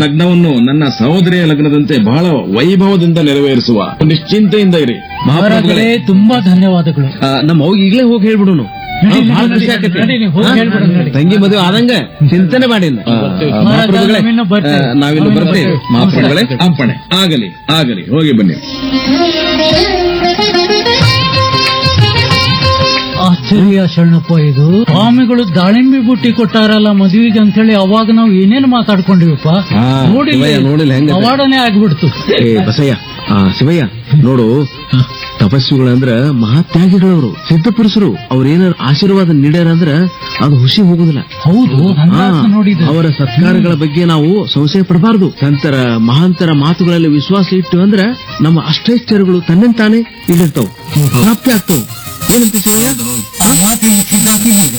ಲಗ್ನವನ್ನು ನನ್ನ ಸಹೋದರಿಯ ಲಗ್ನದಂತೆ ಬಹಳ ವೈಭವದಿಂದ ನೆರವೇರಿಸುವ ನಿಶ್ಚಿಂತೆಯಿಂದ ಇರಿ ಮಹಾರಾಜರೇ ತುಂಬಾ ಧನ್ಯವಾದಗಳು ಆ, ನಮ್ಮ ಅವ್ಗೆ ಈಗಲೇ ಹೋಗಿ ಹೇಳ್ಬಿಡುನು ನಡಿ, ಬಹಳ ನಡಿ, ಖುಷಿ ನಡಿ, ಆಕತಿ ನಡಿ, ನೀವು ಹೋಗಿ ಹೇಳ್ಬಿಡು, ನಡಿ. ತಂಗಿ ಮದುವೆ ಆದಂಗ ಚಿಂತನೆ ಮಾಡಿಲ್ಲ ಆ, ಆ, ಮಹಾರಾಜ, ಮಹಾಪ್ರಭುಗಳೇ, ನಾವಿನ್ನು ಬರ್ತೇವೆ. ಆ, ನಾವಿನ್ನು ನಾವಿನ್ನು ಬರ್ತೇವೆ ಬರ್ತೇವೆ. ಮಹಾಪ್ರಭುಗಳೇ ಅಪ್ಪಣೆ ಆಗಲಿ ಆಗಲಿ ಹೋಗಿ ಬನ್ನಿ ಆಶ್ಚರ್ಯ ಶರಣಪ್ಪ ಇದು ಸ್ವಾಮಿಗಳು ದಾಳಿಂಬಿ ಬುಟ್ಟಿ ಕೊಟ್ಟಾರಲ್ಲ ಮದುವೆಗೆ ಅಂತ ಹೇಳಿ ಅವಾಗ ನಾವು ಏನೇನು ಮಾತಾಡ್ಕೊಂಡಿವಪ್ಪ ಹಾ, ನೋಡಿ ಶಿವಯ್ಯ, ನೋಡಿಲ್ಲ ಹೆಂಗದೆ? ಅವಾರ್ಡನೆ ಆಗ್ಬಿಡ್ತು ಏ ಬಸಯ್ಯ ಆ ಶಿವಯ್ಯ ನೋಡು ತಪಸ್ವಿಗಳಂದ್ರ ಮಹಾತ್ಯಾಗಿಗಳವರು ಸಿದ್ಧ ಪುರುಷರು ಅವ್ರೇನಾರ ಆಶೀರ್ವಾದ ನೀಡ್ಯಾರಂದ್ರ ಅದು ಹುಸಿ ಹೋಗುದಿಲ್ಲ ಹೌದು ಹಾ, ಹಂಗಾಸ ನೋಡಿದ ಅವರ ಸತ್ಕಾರಗಳ ಬಗ್ಗೆ ನಾವು ಸಂಶಯ ಪಡಬಾರದು ಸಂತರ ಮಹಾಂತರ ಮಾತುಗಳಲ್ಲಿ ವಿಶ್ವಾಸ ಇಟ್ಟು ಅಂದ್ರ ನಮ್ಮ ಅಷ್ಟೈಶ್ಚರ್ಯಗಳು ತನ್ನಂತಾನೆ ಇಲ್ಲಿರ್ತಾವ ಪ್ರಾಪ್ತಿ ಆಗ್ತಾವ ಏನಂತ ಶಿವಯ್ಯ ಮಾತಿನ ಸಿದ್ಧತೆ ಈಗ